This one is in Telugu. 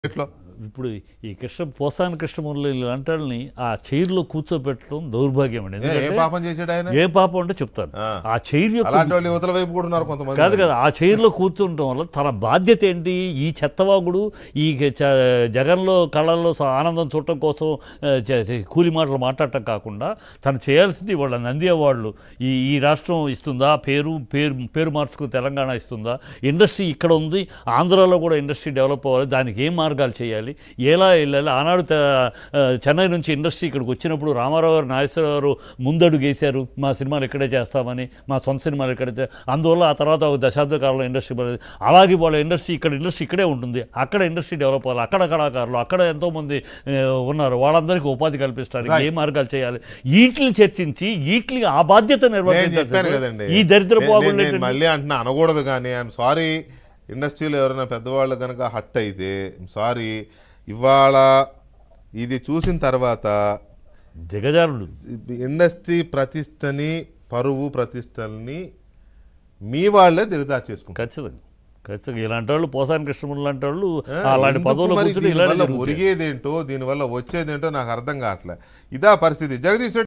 ఎట్లా ఇప్పుడు ఈ కృష్ణ పోసాని కృష్ణమురళి ఇలాంటి వాళ్ళని ఆ చైర్లో కూర్చోబెట్టడం దౌర్భాగ్యం అండి ఏ- ఏ ఎందుకంటే పాపం చేసాడు ఆయన ఏ పాపం అంటే చెప్తాను ఆ. ఆ చైర్ యొక్క అలాంటి వాళ్ళు యువతల వైపు కూడా ఉన్నారు కొంతమంది కాదు కదా ఆ చైర్లో కూర్చుండటం వల్ల తన బాధ్యత ఏంటి ఈ చెత్తవాగుడు ఈ చ- జగన్లో కళల్లో స- ఆనందం చూడటం కోసం ఆ, చ- చ- కూలి మాటలు మాట్లాడటం కాకుండా తను చేయాల్సింది వాళ్ళ నంది అవార్డులు ఈ ఈ రాష్ట్రం ఇస్తుందా పేరు పేరు పేరు మార్చుకుని తెలంగాణ ఇస్తుందా ఇండస్ట్రీ ఇక్కడ ఉంది ఆంధ్రాలో కూడా ఇండస్ట్రీ డెవలప్ అవ్వాలి దానికి ఏం మార్గాలు చేయాలి ఎలా వెళ్ళాలి ఆనాడు త- ఆ, చెన్నై నుంచి ఇండస్ట్రీ ఇక్కడికి వచ్చినప్పుడు రామారావు గారు నాగేశ్వరరావు గారు ముందడుగు వేశారు మా సినిమాలు ఇక్కడే చేస్తామని మా సొంత సినిమాలు ఇక్కడే చే- అందువల్ల ఆ తర్వాత ఒక దశాబ్ద కాలంలో ఇండస్ట్రీ పడేది అలాగే వాళ్ళ ఇండస్ట్రీ ఇక్కడ ఇండస్ట్రీ ఇక్కడే ఉంటుంది అక్కడ ఇండస్ట్రీ డెవలప్ అవ్వాలి అక్కడ కళాకారులు అక్కడ ఎంతోమంది ఆ, ఉన్నారు వాళ్ళందరికీ ఉపాధి కల్పించడానికి ఏ మార్గాలు చేయాలి వీటిని చర్చించి వీటిని ఆ బాధ్యత నేను చెప్పాను నిర్వహించాలి కదండి ఈ దరిద్ర నేను- నేను- నేను పోగులు మళ్ళీ అంటున్నా అనకూడదు కానీ ఐఎమ్ సారీ ఇండస్ట్రీలో ఎవరైనా పెద్దవాళ్ళు కనుక హట్ అయితే సారీ ఇవాళ ఇది చూసిన తర్వాత దిగజారుడు ఇండస్ట్రీ ప్రతిష్టని పరువు ప్రతిష్టల్ని మీ వాళ్ళే దిగజారు చేసుకుంటారు ఖచ్చితంగా ఖచ్చితంగా ఇలాంటి వాళ్ళు పోసాని కృష్ణములు లాంటి వాళ్ళు ఆ, అలాంటి ఎందుకు పదవులు మరి కూర్చొని ఇలాంటి దీనివల్ల జరుగుతాయి. ఒరిగేదేంటో దీనివల్ల వచ్చేదేంటో నాకు అర్థం కావట్లే ఇదా పరిస్థితి జగదీష్ రెడ్డి